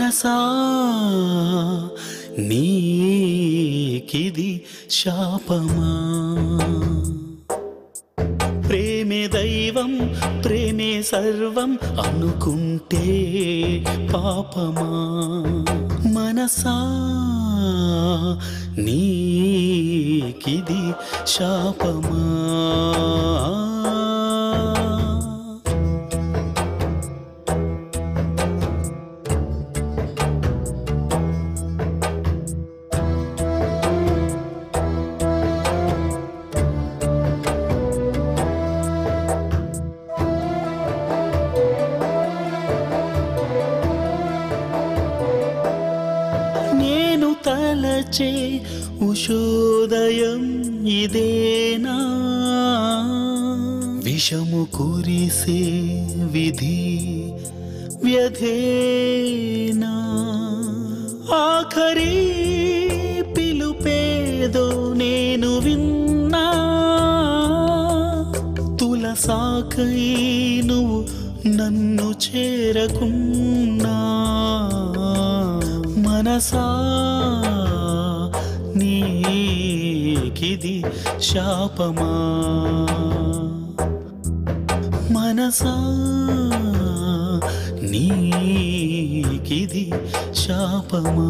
మనసా నీకిది శాపమా ప్రేమే దైవం ప్రేమే సర్వం అనుకుంటే పాపమా మనసా నీకిది శాపమా నేను తలచే ఉషోదయం ఇదేనా విషము కురిసే విధి వ్యధేనా ఆఖరి పిలుపేదో నేను విన్నా తులసాకై నువ్వు నన్ను చేరకున్నా మనసా నీకిది శాపమా మనసా నీకిది శాపమా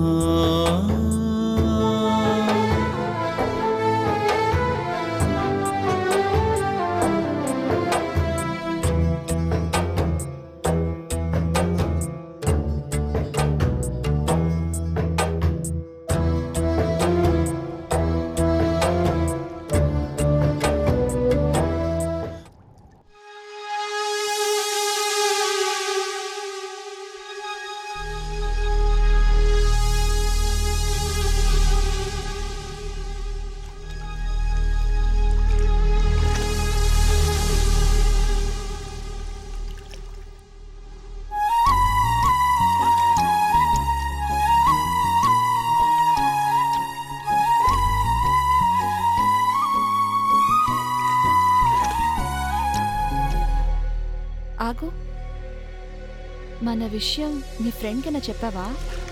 ఆగు మన విషయం నీ ఫ్రెండ్ కన్నా చెప్పావా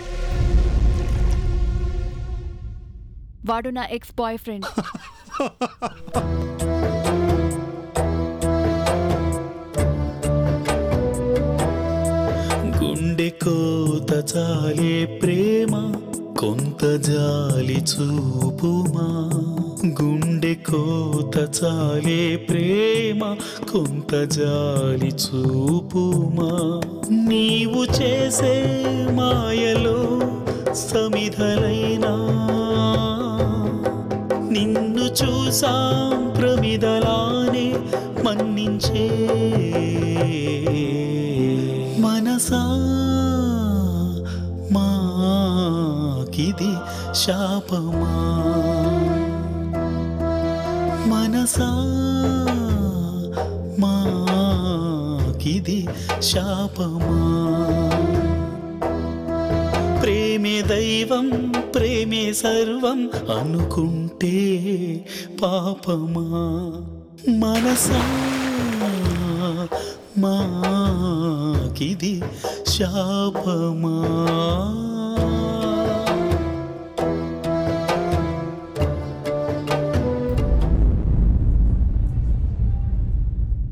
వాడు నా ఎక్స్ బాయ్ ఫ్రెండ్ గుండె కోత చాలే ప్రేమ కొంత జాలి చూపుమా గుండె కోత చాలే ప్రేమ కొంత జాలి చూపుమా నీవు చేసే మాయలో సమిధలైనా నిన్ను చూసాం ప్రమిదలానే మన్నించే మనసా మాకిది శాపమా మనసా మాకిది శాపమా ప్రేమే దైవం ప్రేమే సర్వం అనుకుంటే పాపమా మనసా మాకిది శాపమా